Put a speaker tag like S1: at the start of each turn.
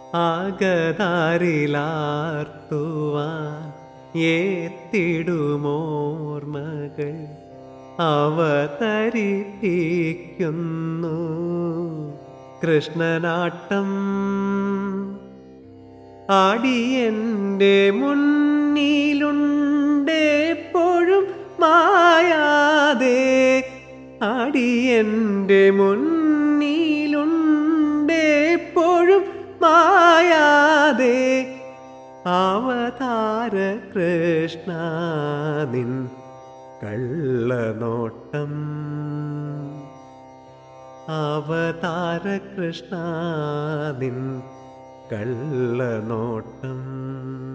S1: ആകതാരിലാർത്തുവാൻ ഏത്തിടുമോർമകൾ അവതരിപ്പിക്കുന്നു കൃഷ്ണനാട്ടം ആടിയൻ്റെ മുന്നിലുണ്ടെപ്പോഴും മായാതെ ആടിയൻ്റെ മുന്നിലുണ്ടെപ്പോഴും മായാതെ അവതാര കൃഷ്ണ നിൻ കള്ളനോട്ടം അവതാര കൃഷ്ണ നിൻ കള്ളനോട്ടം